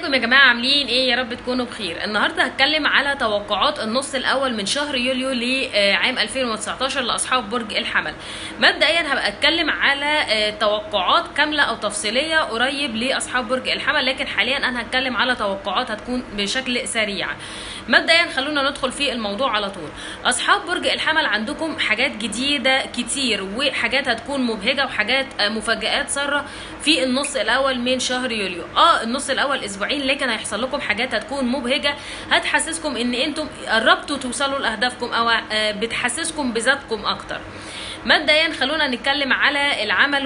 ازيكم يا جماعه عاملين ايه يا رب تكونوا بخير النهارده هتكلم على توقعات النص الاول من شهر يوليو لعام 2019 لاصحاب برج الحمل مبدئيا هبقى اتكلم على آه، توقعات كامله او تفصيليه قريب لاصحاب برج الحمل لكن حاليا انا هتكلم على توقعات هتكون بشكل سريع مبدئيا خلونا ندخل في الموضوع على طول اصحاب برج الحمل عندكم حاجات جديده كتير وحاجات هتكون مبهجه وحاجات آه، مفاجآت ساره في النص الاول من شهر يوليو اه النص الاول اسبوعين لكن هيحصل لكم حاجات هتكون مبهجه هتحسسكم ان انتم قربتوا توصلوا لاهدافكم او آه، بتحسسكم بذاتكم اكتر مبدئيا خلونا نتكلم على العمل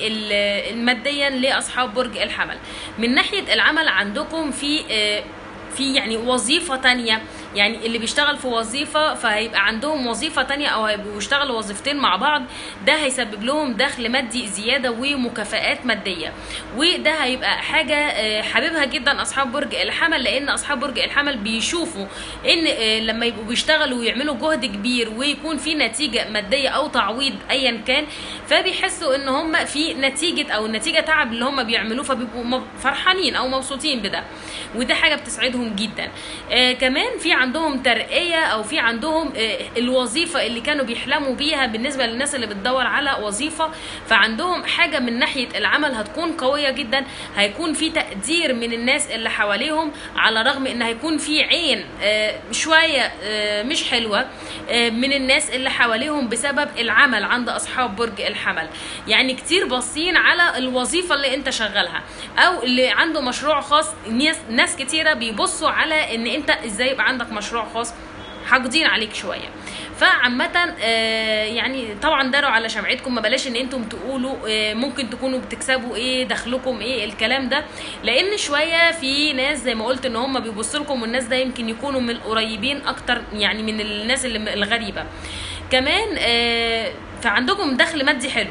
والماديا لاصحاب برج الحمل من ناحيه العمل عندكم في آه، في يعني وظيفة تانية يعني اللي بيشتغل في وظيفة فهيبقى عندهم وظيفة تانية أو هيبقوا يشتغلوا وظيفتين مع بعض ده هيسبب لهم دخل مادي زيادة ومكافآت مادية وده هيبقى حاجة آه، حاببها جدا أصحاب برج الحمل لأن أصحاب برج الحمل بيشوفوا إن آه، لما يبقوا بيشتغلوا ويعملوا جهد كبير ويكون في نتيجة مادية أو تعويض أيا كان فبيحسوا إن هم في نتيجة أو نتيجة تعب اللي هم بيعملوه فبيبقوا مب- فرحانين أو مبسوطين بده وده حاجة بتسعدهم جدا آه كمان في عندهم ترقية أو في عندهم آه الوظيفة اللي كانوا بيحلموا بيها بالنسبة للناس اللي بتدور على وظيفة فعندهم حاجة من ناحية العمل هتكون قوية جدا هيكون في تقدير من الناس اللي حواليهم على رغم ان هيكون في عين آه شوية آه مش حلوة آه من الناس اللي حواليهم بسبب العمل عند أصحاب برج الحمل يعني كتير باصين على الوظيفة اللي انت شغالها او اللي عنده مشروع خاص ناس ناس كتيره بيبصوا على ان انت ازاي يبقى عندك مشروع خاص حاقدين عليك شويه فعامة آه، يعني طبعا داروا على شمعتكم ما بلاش ان انتم تقولوا آه، ممكن تكونوا بتكسبوا ايه دخلكم ايه الكلام ده لان شوية في ناس زي ما قلت ان هم بيبصوا لكم والناس ده يمكن يكونوا من القريبين اكتر يعني من الناس اللي الغريبة كمان آه، فعندكم دخل مادي حلو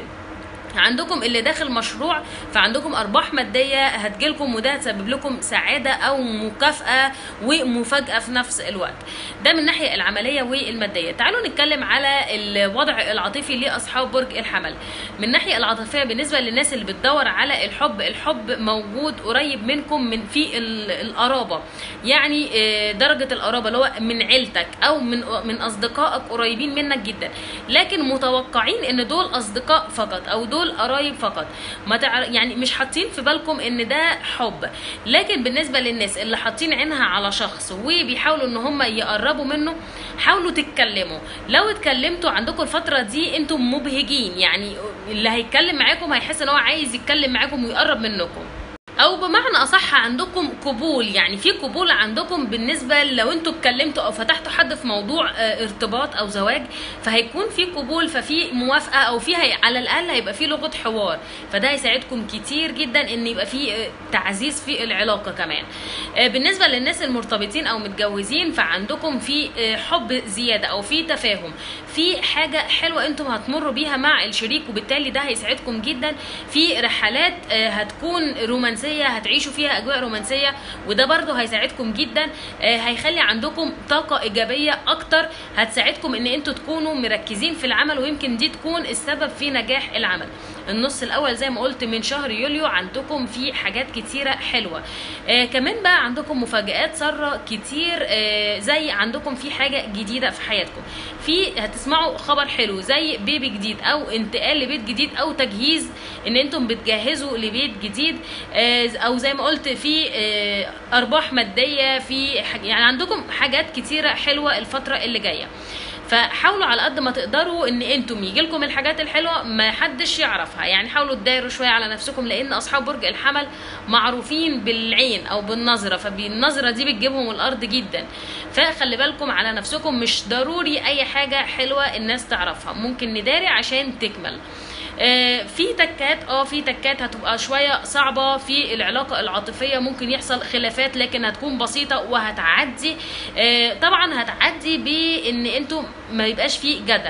عندكم اللي داخل مشروع فعندكم ارباح ماديه هتجيلكم وده هتسبب لكم سعاده او مكافاه ومفاجاه في نفس الوقت ده من الناحيه العمليه والماديه تعالوا نتكلم على الوضع العاطفي لاصحاب برج الحمل من الناحيه العاطفيه بالنسبه للناس اللي بتدور على الحب الحب موجود قريب منكم من في ال- القرابه يعني آه، درجه القرابه اللي هو من عيلتك او من من اصدقائك قريبين منك جدا لكن متوقعين ان دول اصدقاء فقط او دول قرايب فقط ما تعر... يعني مش حاطين في بالكم ان ده حب لكن بالنسبه للناس اللي حاطين عينها على شخص وبيحاولوا ان هم يقربوا منه حاولوا تتكلموا لو اتكلمتوا عندكم الفتره دي انتم مبهجين يعني اللي هيتكلم معاكم هيحس ان هو عايز يتكلم معاكم ويقرب منكم او بمعنى اصح عندكم قبول يعني في قبول عندكم بالنسبه لو انتوا اتكلمتوا او فتحتوا حد في موضوع آه، ارتباط او زواج فهيكون في قبول ففي موافقه او في هي على الاقل هيبقى في لغه حوار فده هيساعدكم كتير جدا ان يبقى في آه، تعزيز في العلاقه كمان آه، بالنسبه للناس المرتبطين او متجوزين فعندكم في آه، حب زياده او في تفاهم في حاجه حلوه انتم هتمروا بيها مع الشريك وبالتالي ده هيساعدكم جدا في رحلات آه، هتكون رومانسيه هتعيشوا فيها اجواء رومانسيه وده برضو هيساعدكم جدا آه، هيخلي عندكم طاقه ايجابيه اكتر هتساعدكم ان انتوا تكونوا مركزين في العمل ويمكن دي تكون السبب في نجاح العمل النص الاول زي ما قلت من شهر يوليو عندكم في حاجات كتيره حلوه آه كمان بقى عندكم مفاجآت ساره كتير آه زي عندكم في حاجه جديده في حياتكم في هتسمعوا خبر حلو زي بيبي جديد او انتقال لبيت جديد او تجهيز ان انتم بتجهزوا لبيت جديد آه او زي ما قلت في آه ارباح ماديه في حاج- يعني عندكم حاجات كتيره حلوه الفتره اللي جايه فحاولوا على قد ما تقدروا ان انتم يجيلكم الحاجات الحلوه ما حدش يعرفها يعني حاولوا تدايروا شويه على نفسكم لان اصحاب برج الحمل معروفين بالعين او بالنظره فالنظره دي بتجيبهم الارض جدا فخلي بالكم على نفسكم مش ضروري اي حاجه حلوه الناس تعرفها ممكن نداري عشان تكمل آه، في تكات اه في تكات هتبقى شويه صعبه في العلاقه العاطفيه ممكن يحصل خلافات لكن هتكون بسيطه وهتعدي آه، طبعا هتعدي بان انتوا ما يبقاش في جدل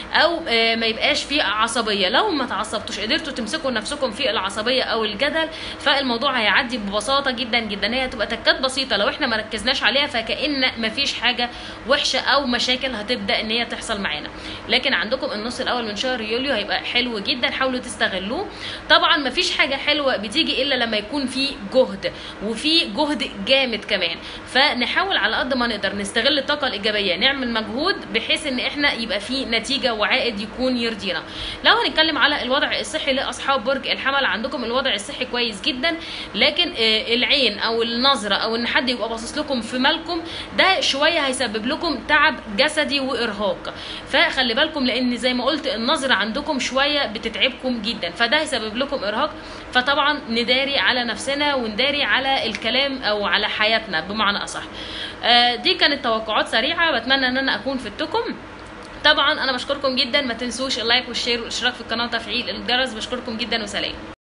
او آه، ما يبقاش في عصبيه لو ما تعصبتوش قدرتوا تمسكوا نفسكم في العصبيه او الجدل فالموضوع هيعدي ببساطه جدا جدا هي هتبقى تكات بسيطه لو احنا ما ركزناش عليها فكأن ما فيش حاجه وحشه او مشاكل هتبدا ان هي تحصل معانا لكن عندكم النص الاول من شهر يوليو هيبقى حلو جدا حاولوا تستغلوه طبعا ما فيش حاجه حلوه بتيجي الا لما يكون في جهد وفي جهد جامد كمان فنحاول على قد ما نقدر نستغل الطاقه الايجابيه نعمل مجهود بحيث ان احنا يبقى في نتيجه وعائد يكون يرضينا لو هنتكلم على الوضع الصحي لاصحاب برج الحمل عندكم الوضع الصحي كويس جدا لكن آه، العين او النظره او ان حد يبقى باصص لكم في مالكم ده شويه هيسبب لكم تعب جسدي وارهاق فخلي بالكم لان زي ما قلت النظره عندكم شويه بتتعبكم جدا فده هيسبب لكم ارهاق فطبعا نداري على نفسنا ونداري على الكلام او على حياتنا بمعنى اصح آه، دي كانت توقعات سريعه بتمنى ان انا اكون فدتكم طبعا انا بشكركم جدا ما تنسوش اللايك والشير والاشتراك في القناه وتفعيل الجرس بشكركم جدا وسلام